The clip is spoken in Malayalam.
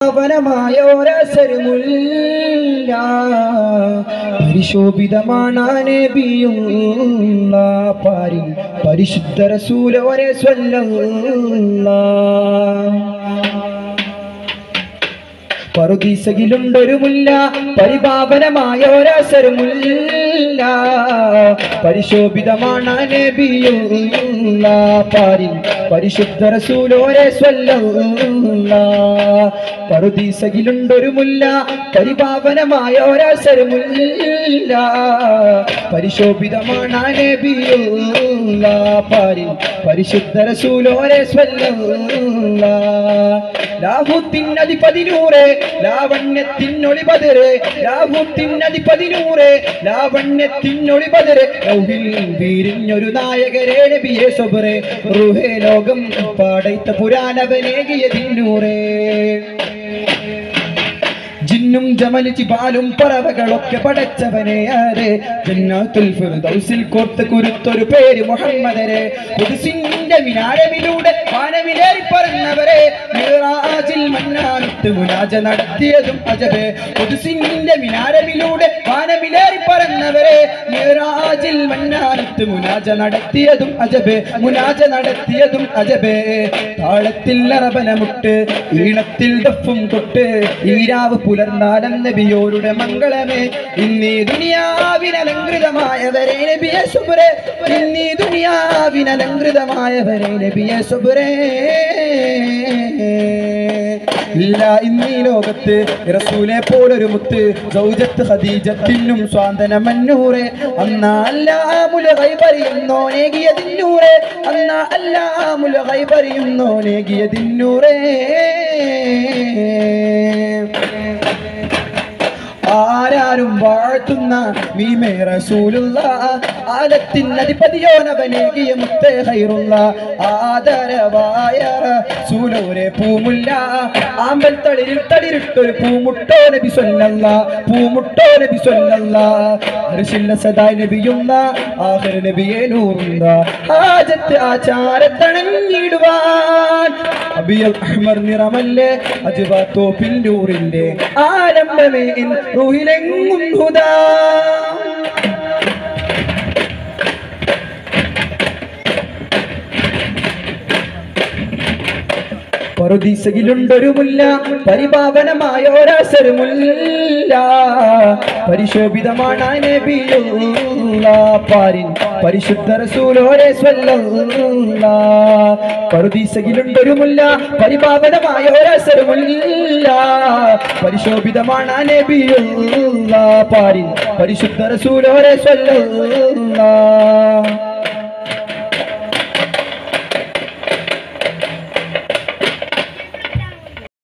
അവനമായ ഒരസരമുല്ല പരിശോഭിതമാണ് നബിയുള്ള പാരിൽ പരിശുദ്ധ റസൂലോരെ സ്വല്ല പറുദീസയിലുണ്ടൊരു മുല്ല പരിപാവനമായ ഒരസരമുല്ല പരിശോഭിതമാണ് നബിയുള്ള പാരിൽ പരിശുദ്ധ റസൂലോരെ സ്വല്ല പറുദീസയിലുണ്ടൊരു മുല്ല പരിപാവനമായ ഒരസരമുല്ല പരിശോഭിതമാണ് നബിയുള്ള പാരിൽ പരിശുദ്ധ റസൂലോരെ സ്വല്ല ലാഹുത്തിനധിപതിനൂറ് ലാവണ്യത്തിനൊളി പതിര് ലാഹുത്തിനധിപതിനൂറ് ലാവണ്യത്തിനൊളി പതിര് ലൗഹിൽ വീരിഞ്ഞൊരു നായകരെ നബിയെ സൊബറെ റുഹേ ലോകം പാടൈത്ത പുരാനവനേകിയ തിന്നൂറേ ജിന്നും ജമല് ചിബാലും പറവകളൊക്കെ പടച്ചവനെ ആരെ ജന്നാത്തുൽ ഫിർദൗസിൽ കോർത്ത് കുരുത്തൊരു പേര് മുഹമ്മദരെ കുരിശിന്റെ മിനാരമിലൂടെ വാനവിലേറി പറന്നവരെ മിറാജിൽ മന്നാനത്ത് മുനാജ നടത്തിയതും അജബേ കുരിശിന്റെ മിനാരമിലൂടെ വാനവിലേറി പറന്നവരെ മിറാജിൽ മന്നാനത്ത് മുനാജ നടത്തിയതും അജബേ മുനാജ നടത്തിയതും അജബേ താളത്തിൽ അറബനമുട്ട് ഈണത്തിൽ ദഫും കൊട്ട് ഈരാവ് പുലർന്നാലം നബിയോരുടെ മംഗളമേ ഇന്നീ ദുനിയാവിനലങ്കൃതമായവരെ നബിയെ സുബ്രേ ഇന്നീ ദുനിയാവിനലങ്കൃതമായവരെ നബിയെ സുബ്രേ ഇല്ല ഇന്നീ ലോകത്ത് റസൂലെ പോലൊരു മുത്ത് സൗജത്ത് ഖദീജത്തിനും സ്വാന്തന മന്നൂറെ അന്നാ അല്ലാമുല കൈപറിയുന്നോനേകിയതിന്നൂറെ അന്നാ അല്ലാമുല കൈപറിയുന്നോനേകിയതിന്നൂറേ ആരാരും വാഴ്ത്തുന്ന മീമേ റസൂലുള്ള ആലത്തിൻ അധിപതിയോനവനേകിയ മുത്തേ ഹൈറുള്ള ആദരവായ റസൂലോരെ പൂമുല്ല ആമ്പൽ തളിരിൽ തളിരിട്ടൊരു പൂമുട്ടോ നബി സ്വല്ലല്ല പൂമുട്ടോ നബി സ്വല്ലല്ല അർശില്ല സദായി നബിയുന്ന ആഖിർ നബിയെ നൂറുന്ന ഹാജത്ത് ആചാരത്തണഞ്ഞിടുവാൻ അബിയൽ അഹ്മർ നിറമല്ലേ അജുബ തോപ്പിൽ നൂറിന്റെ ആലംബമേ ഇൻ റൂഹിലെങ്ങും ഹുദാ പറുദീസയിലുണ്ടൊരു മുല്ല പരിപാവനമായ ഒരസരമുല്ല പരിശോഭിതമാണ് നബിയുള്ള പാരിൻ പരിശുദ്ധ റസൂലോരെ സ്വല്ല പറുദീസയിലുണ്ടൊരു മുല്ല പരിപാവനമായ ഒരസരമുല്ല പരിശോഭിതമാണ് നബിയുള്ള പാരിൻ പരിശുദ്ധ റസൂലോരെ സ്വല്ല